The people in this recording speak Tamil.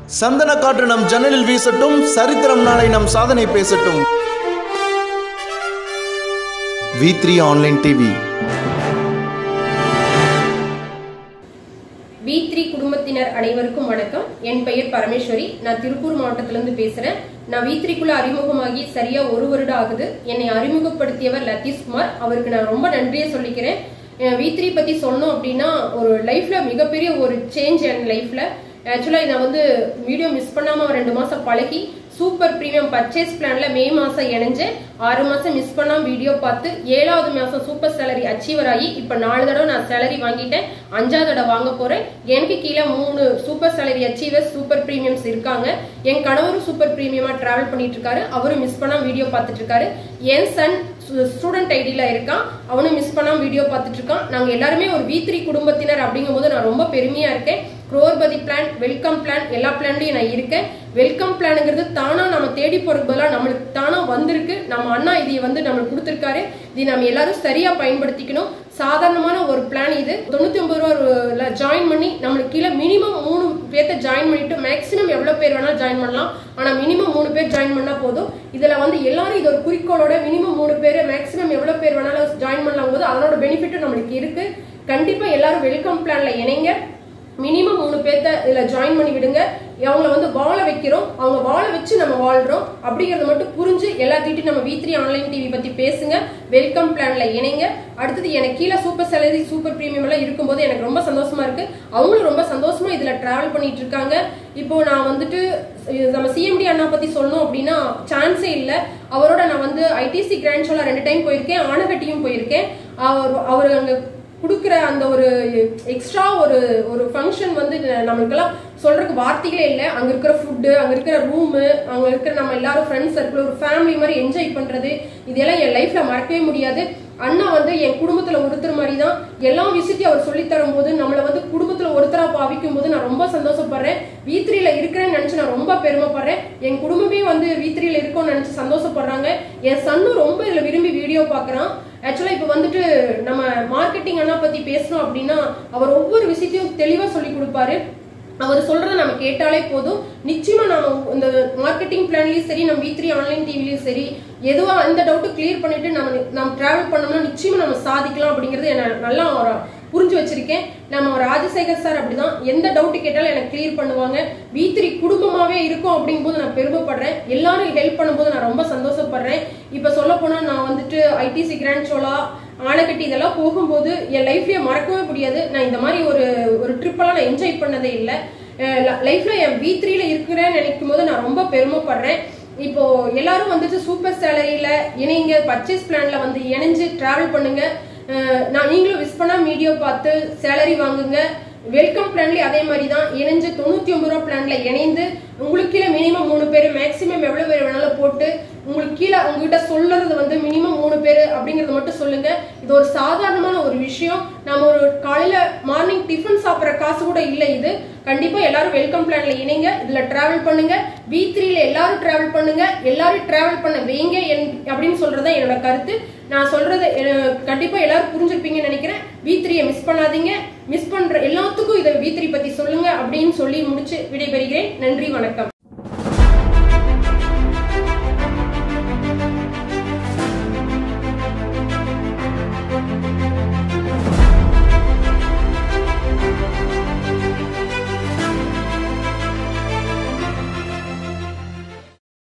சந்தன காற்று நம் ஜன்னலில் வீசட்டும் சரித்திரம் நாளை நம் சாதனை பேசட்டும் V three online TV V three குடும்பத்தினர் அனைவருக்கும் வணக்கம் என் பெயர் பரமேஸ்வரி நான் திருப்பூர் மாவட்டத்திலிருந்து பேசுறேன் நான் வி த்ரீக்குள்ள அறிமுகமாகி சரியா ஒரு வருடம் ஆகுது என்னை அறிமுகப்படுத்தியவர் லத்தீஷ்குமார் அவருக்கு நான் ரொம்ப நன்றியை சொல்லிக்கிறேன் வி த்ரீ பத்தி சொன்னோம் அப்படின்னா ஒரு லைஃப்ல மிகப்பெரிய ஒரு சேஞ்ச் என் லைஃப்ல ஆக்சுவலாக நான் வந்து வீடியோ மிஸ் பண்ணாம ஒரு ரெண்டு மாசம் பழகி சூப்பர் பிரீமியம் பர்ச்சேஸ் பிளான்ல மே மாசம் இணைஞ்சேன் ஆறு மாசம் மிஸ் பண்ணாம வீடியோ பார்த்து ஏழாவது மாசம் சூப்பர் சேலரி அச்சீவர் ஆகி இப்ப நாலு தடவை நான் சேலரி வாங்கிட்டேன் அஞ்சாவது தடவை வாங்க போறேன் எனக்கு கீழே மூணு super salary achievers super premiums இருக்காங்க என் கணவரும் சூப்பர் பிரீமியமா டிராவல் பண்ணிட்டு இருக்காரு அவரும் மிஸ் பண்ணாம வீடியோ பார்த்துட்டு இருக்காரு என் சன் ஸ்டூடெண்ட் ஐடியில இருக்கான் அவனும் மிஸ் பண்ணாம வீடியோ பார்த்துட்டு இருக்கான் நாங்க எல்லாருமே ஒரு வி த்ரீ குடும்பத்தினர் அப்படிங்கும்போது நான் ரொம்ப பெருமையா இருக்கேன் குரோர்பதி பிளான் வெல்கம் பிளான் எல்லா பிளான்லயும் நான் இருக்கேன் வெல்கம் பிளானுங்கிறது தானா நம்ம தேடி போறதுக்கு பதிலாக நம்மளுக்கு தானா வந்திருக்கு நம்ம அண்ணா இதை வந்து நம்மளுக்கு கொடுத்துருக்காரு இது நம்ம எல்லாரும் சரியா பயன்படுத்திக்கணும் சாதாரணமான ஒரு பிளான் இது தொண்ணூத்தி ஒன்பது ரூபா ஜாயின் பண்ணி நம்மளுக்கு கீழே மினிமம் மூணு பேர்த்த ஜாயின் பண்ணிட்டு மேக்ஸிமம் எவ்வளவு பேர் வேணாலும் ஜாயின் பண்ணலாம் ஆனா மினிமம் மூணு பேர் ஜாயின் பண்ணா போதும் இதுல வந்து எல்லாரும் இது ஒரு குறிக்கோளோட மினிமம் மூணு பேர் மேக்ஸிமம் எவ்வளவு பேர் வேணாலும் ஜாயின் பண்ணலாம் போது அதனோட பெனிஃபிட்டும் நம்மளுக்கு இருக்கு கண்டிப்பா எல்லாரும் வெல்கம் பிளான்ல இணைங்க மினிமம் மூணு பேர்த்த இதுல ஜாயின் பண்ணி விடுங்க அவங்கள வந்து வாழ வைக்கிறோம் அவங்க வாழ வச்சு நம்ம வாழ்றோம் அப்படிங்கறத மட்டும் புரிஞ்சு எல்லாத்திட்டும் நம்ம வி த்ரீ ஆன்லைன் டிவி பத்தி பேசுங்க வெல்கம் பிளான்ல இணைங்க அடுத்தது எனக்கு கீழே சூப்பர் சேலரி சூப்பர் பிரீமியம் எல்லாம் இருக்கும்போது எனக்கு ரொம்ப சந்தோஷமா இருக்கு அவங்களும் ரொம்ப சந்தோஷமா இதுல டிராவல் பண்ணிட்டு இருக்காங்க இப்போ நான் வந்துட்டு நம்ம சிஎம்டி அண்ணா பத்தி சொல்லணும் அப்படின்னா சான்ஸே இல்லை அவரோட நான் வந்து ஐடிசி கிராண்ட் ஷோல ரெண்டு டைம் போயிருக்கேன் ஆனகட்டியும் போயிருக்கேன் அவர் அவர் அங்க கொடுக்குற அந்த ஒரு எக்ஸ்ட்ரா ஒரு ஒரு ஃபங்க்ஷன் வந்து நம்மளுக்கெல்லாம் சொல்றதுக்கு வார்த்தைகளே இல்லை அங்க இருக்கிற ஃபுட்டு அங்க இருக்கிற ரூமு அங்க இருக்கிற நம்ம எல்லாரும் ஃப்ரெண்ட்ஸ் சர்க்கிள் ஒரு ஃபேமிலி மாதிரி என்ஜாய் பண்றது இதெல்லாம் என் லைஃப்ல மறக்கவே முடியாது அண்ணா வந்து என் குடும்பத்துல ஒருத்தர் மாதிரி தான் எல்லா விஷயத்தையும் அவர் சொல்லி தரும் போது நம்மள வந்து குடும்பத்துல ஒருத்தரா பாவிக்கும் போது நான் ரொம்ப சந்தோஷப்படுறேன் வீத்திரியில இருக்கிறேன்னு நினைச்சு நான் ரொம்ப பெருமைப்படுறேன் என் குடும்பமே வந்து வீத்திரியில இருக்கும்னு நினைச்சு சந்தோஷப்படுறாங்க என் சன்னும் ரொம்ப இதுல விரும்பி வீடியோ பாக்குறான் ஆக்சுவலா இப்ப வந்துட்டு நம்ம மார்க்கெட்டிங் அண்ணா பத்தி பேசணும் அப்படின்னா அவர் ஒவ்வொரு விஷயத்தையும் தெளிவா சொல்லி கொடுப்பாரு அவர் சொல்றத நம்ம கேட்டாலே போதும் நிச்சயமா நாம இந்த மார்க்கெட்டிங் பிளான்லயும் சரி நம்ம வி த்ரீ ஆன்லைன் டிவிலையும் சரி எதுவா அந்த டவுட்டும் கிளியர் பண்ணிட்டு நம்ம நம்ம டிராவல் பண்ணோம்னா நிச்சயமா நம்ம சாதிக்கலாம் அப்படிங்கறது என்ன நல்லா ஒரு புரிஞ்சு வச்சிருக்கேன் நம்ம ராஜசேகர் சார் அப்படிதான் எந்த டவுட் கேட்டாலும் எனக்கு கிளியர் பண்ணுவாங்க வி த்ரீ குடும்பமாவே இருக்கும் அப்படிங்கும்போது நான் பெருமைப்படுறேன் எல்லாரும் ஹெல்ப் பண்ணும்போது நான் ரொம்ப சந்தோஷப்படுறேன் இப்ப சொல்ல போனா நான் வந்துட்டு ஐடிசி கிராண்ட் சோலா ஆனைக்கட்டி இதெல்லாம் போகும்போது என் லைஃப்லயே மறக்கவே முடியாது நான் இந்த மாதிரி ஒரு ஒரு ட்ரிப்பெல்லாம் நான் என்ஜாய் பண்ணதே இல்லை லைஃப்ல என் வி த்ரீல இருக்கிறேன்னு நினைக்கும் போது நான் ரொம்ப பெருமைப்படுறேன் இப்போ எல்லாரும் வந்துட்டு சூப்பர் சேலரியில இணைங்க பர்ச்சேஸ் பிளான்ல வந்து இணைஞ்சு டிராவல் பண்ணுங்க நான் நீங்களும் விஸ் பண்ணா வீடியோ பார்த்து சேலரி வாங்குங்க வெல்கம் பிளான்லயும் அதே மாதிரி தான் இணைஞ்சு தொண்ணூத்தி ஒன்பது ரூபா பிளான்ல இணைந்து உங்களுக்கு கீழே மினிமம் மூணு பேர் மேக்சிமம் எவ்வளவு பேர் வேணாலும் போட்டு உங்களுக்கு கீழே உங்ககிட்ட சொல்றது வந்து மினிமம் மூணு பேர் அப்படிங்கறத மட்டும் சொல்லுங்க இது ஒரு சாதாரணமான ஒரு விஷயம் நம்ம ஒரு காலையில மார்னிங் டிஃபன் சாப்பிட்ற காசு கூட இல்லை இது கண்டிப்பா எல்லாரும் வெல்கம் பிளான்ல இணைங்க இதுல டிராவல் பண்ணுங்க வி த்ரீல எல்லாரும் டிராவல் பண்ணுங்க எல்லாரும் டிராவல் பண்ண வைங்க அப்படின்னு சொல்றதா என்னோட கருத்து நான் சொல்றதை கண்டிப்பா எல்லாரும் புரிஞ்சிருப்பீங்கன்னு நினைக்கிறேன் வி த்ரீயை மிஸ் பண்ணாதீங்க மிஸ் பண்ற எல்லாத்துக்கும் இதை வி த்ரீ பத்தி சொல்லுங்க அப்படின்னு சொல்லி முடிச்சு விடைபெறுகிறேன் நன்றி வணக்கம்